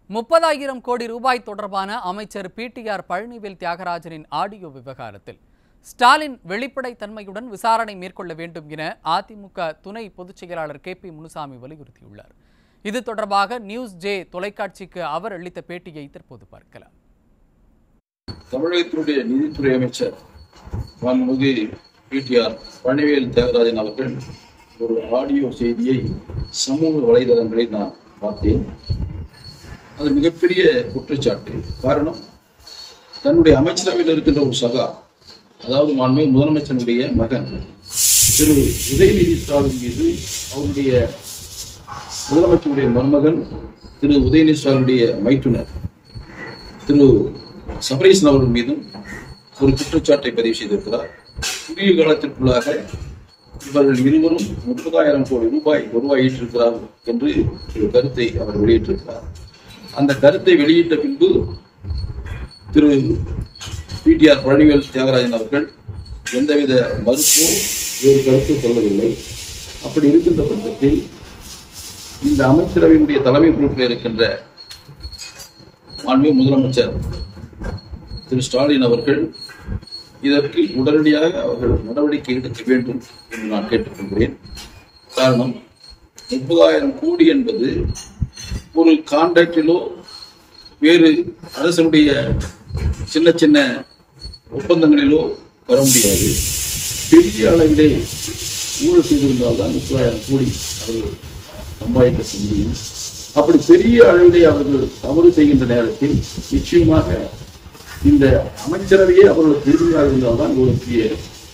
முப்பதாயிரம் கோடி ரூபாய் தொடர்பான அமைச்சர் பிடிஆர் பழனிவேல் தியாகராஜனின் ஆடியோ விவகாரத்தில் ஸ்டாலின் வெளிப்படைத்தன்மையுடன் விசாரணை மேற்கொள்ள வேண்டும் என அதிமுக துணை பொதுச் செயலாளர் கே பி முனுசாமி வலியுறுத்தியுள்ளார் இது தொடர்பாக நியூஸ் ஜே தொலைக்காட்சிக்கு அவர் அளித்த பேட்டியை தற்போது பார்க்கலாம் தமிழகத்தினுடைய நிதித்துறை அமைச்சர் மாண்புமிகு பிடிஆர் பழனிவேல் தியாகராஜன் அவர்கள் ஒரு ஆடியோ செய்தியை சமூக வலைதளங்களில் நான் பார்த்தேன் அது மிகப்பெரிய குற்றச்சாட்டு காரணம் தன்னுடைய அமைச்சரவையில் இருக்கின்ற ஒரு சகா அதாவது மாண்புமிகு முதலமைச்சருடைய மகன் திரு உதயநிதி ஸ்டாலின் மீது அவருடைய முதலமைச்சருடைய மருமகன் திரு உதயநிதி ஸ்டாலினுடைய மைத்துனர் திரு சபரீசன் அவர்கள் மீதும் ஒரு குற்றச்சாட்டை பதிவு செய்திருக்கிறார் குறுகிய காலத்திற்குள்ளாக இவர்கள் இருவரும் முப்பதாயிரம் கோடி ரூபாய் வருவாய் ஈட்டிருக்கிறார்கள் என்று ஒரு கருத்தை அவர் வெளியிட்டிருக்கிறார் அந்த கருத்தை வெளியிட்ட பின்பு திரு பிடிஆர் பழனிவேல் தியாகராஜன் அவர்கள் எந்தவித மறுப்போ வேறு கருத்து சொல்லவில்லை அப்படி இருக்கின்ற பட்சத்தில் இந்த அமைச்சரவையினுடைய தலைமை பொறுப்பில் இருக்கின்ற மாண்புமிகு முதலமைச்சர் திரு ஸ்டாலின் அவர்கள் இதற்கு உடனடியாக அவர்கள் நடவடிக்கை எடுக்க வேண்டும் என்று நான் கேட்டுக்கொள்கிறேன் காரணம் முப்பதாயிரம் கோடி என்பது ஒரு கான்ட்ராக்டிலோ வேறு அரசனுடைய சின்ன சின்ன ஒப்பந்தங்களிலோ வர முடியாது பெரிய அளவிலே ஊழல் செய்திருந்தால் தான் முப்பதாயிரம் கோடி அவர்கள் சம்பாதிக்க முடியும் அப்படி பெரிய அளவிலே அவர்கள் தவறு செய்கின்ற நேரத்தில் நிச்சயமாக இந்த அமைச்சரவையே அவர்களுக்கு உறுதியாக இருந்தால்தான் ஒரு பெரிய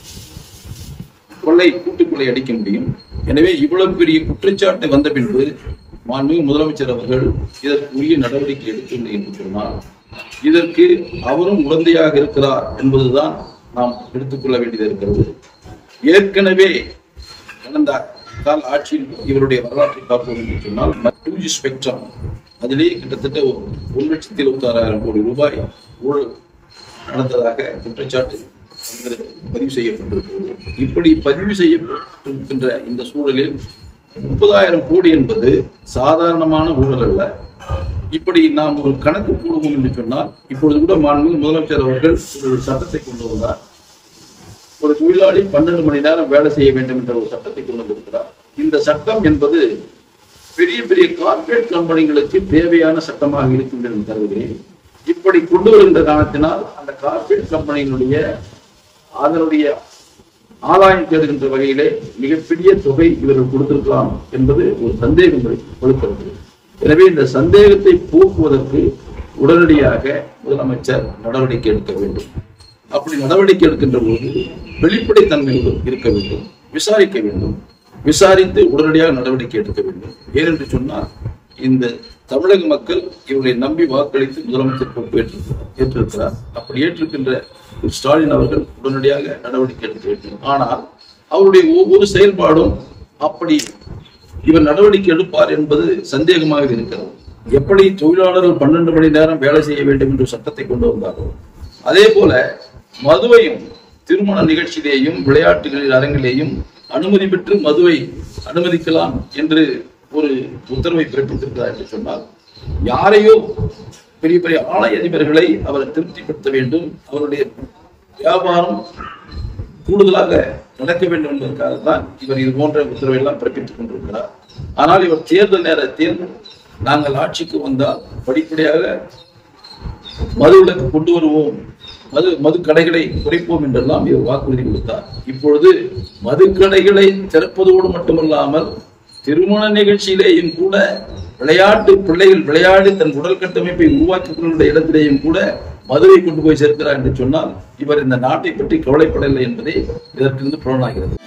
கொள்ளை கூட்டுக்கொள்ளை அடிக்க முடியும் எனவே இவ்வளவு பெரிய குற்றச்சாட்டு வந்த பின்பு மாண்புமிகு முதலமைச்சர் அவர்கள் இதற்கு உரிய நடவடிக்கை எடுக்கவில்லை என்று சொன்னால் இதற்கு அவரும் உடந்தையாக இருக்கிறார் என்பதுதான் நாம் எடுத்துக்கொள்ள வேண்டியது இருக்கிறது ஏற்கனவே கடந்த கால ஆட்சியில் இவருடைய வரலாற்றை பார்ப்போம் என்று சொன்னால் டூ ஜி ஸ்பெக்ட்ரம் அதிலேயே கிட்டத்தட்ட ஒரு ஒரு லட்சத்தி இருபத்தி ஆறாயிரம் கோடி ரூபாய் ஊழல் நடந்ததாக குற்றச்சாட்டு வந்து பதிவு செய்யப்பட்டிருக்கிறது இப்படி பதிவு செய்யப்பட்டிருக்கின்ற இந்த சூழலில் முப்பதாயிரம் கோடி என்பது சாதாரணமான ஊழல் அல்ல இப்படி நாம் ஒரு கணக்கு போடுவோம் என்று சொன்னால் இப்பொழுது கூட மாண்புமிகு முதலமைச்சர் அவர்கள் ஒரு சட்டத்தை கொண்டு வந்தார் ஒரு தொழிலாளி பன்னெண்டு மணி நேரம் வேலை செய்ய வேண்டும் என்ற ஒரு சட்டத்தை கொண்டு வந்திருக்கிறார் இந்த சட்டம் என்பது பெரிய பெரிய கார்ப்பரேட் கம்பெனிகளுக்கு தேவையான சட்டமாக இருக்கின்றது என்று கருதுகிறேன் இப்படி கொண்டு வருகின்ற காரணத்தினால் அந்த கார்ப்பரேட் கம்பெனியினுடைய அதனுடைய ஆதாயம் தேடுகின்ற வகையிலே மிகப்பெரிய தொகை இவர்கள் கொடுத்திருக்கலாம் என்பது ஒரு சந்தேகம் கொடுக்கிறது எனவே இந்த சந்தேகத்தை போக்குவதற்கு உடனடியாக முதலமைச்சர் நடவடிக்கை எடுக்க வேண்டும் அப்படி நடவடிக்கை எடுக்கின்ற போது வெளிப்படைத்தன்மையோடு இருக்க வேண்டும் விசாரிக்க வேண்டும் விசாரித்து உடனடியாக நடவடிக்கை எடுக்க வேண்டும் ஏனென்று சொன்னால் இந்த தமிழக மக்கள் இவர்களை நம்பி வாக்களித்து முதலமைச்சர் பொறுப்பு ஏற்றிருக்கிறார் ஏற்றிருக்கிறார் அப்படி ஏற்றிருக்கின்ற திரு ஸ்டாலின் அவர்கள் உடனடியாக நடவடிக்கை எடுக்க வேண்டும் ஆனால் அவருடைய ஒவ்வொரு செயல்பாடும் அப்படி இவர் நடவடிக்கை எடுப்பார் என்பது சந்தேகமாக இருக்கிறது எப்படி தொழிலாளர்கள் பன்னெண்டு மணி நேரம் வேலை செய்ய வேண்டும் என்று சட்டத்தை கொண்டு வந்தாரோ அதே போல மதுவையும் திருமண நிகழ்ச்சியிலேயும் விளையாட்டுகளில் அரங்கிலேயும் அனுமதி பெற்று மதுவை அனுமதிக்கலாம் என்று ஒரு உத்தரவை பிறப்பித்திருக்கிறார் என்று சொன்னால் யாரையோ பெரிய பெரிய ஆலை அதிபர்களை அவர் திருப்திப்படுத்த வேண்டும் அவருடைய வியாபாரம் கூடுதலாக நடக்க வேண்டும் என்பதற்காக தான் இவர் இது போன்ற உத்தரவை எல்லாம் பிறப்பித்துக் கொண்டிருக்கிறார் ஆனால் இவர் தேர்தல் நேரத்தில் நாங்கள் ஆட்சிக்கு வந்தால் படிப்படியாக மது விலக்கு கொண்டு வருவோம் மது மது கடைகளை குறைப்போம் என்றெல்லாம் இவர் வாக்குறுதி கொடுத்தார் இப்பொழுது மது கடைகளை திறப்பதோடு மட்டுமல்லாமல் திருமண நிகழ்ச்சியிலேயும் கூட விளையாட்டு பிள்ளைகள் விளையாடி தன் உடல் கட்டமைப்பை உருவாக்கிக் கொள்கின்ற இடத்திலேயும் கூட மதுவை கொண்டு போய் சேர்க்கிறார் என்று சொன்னால் இவர் இந்த நாட்டை பற்றி கவலைப்படவில்லை என்பதே இதற்கிருந்து புலனாகிறது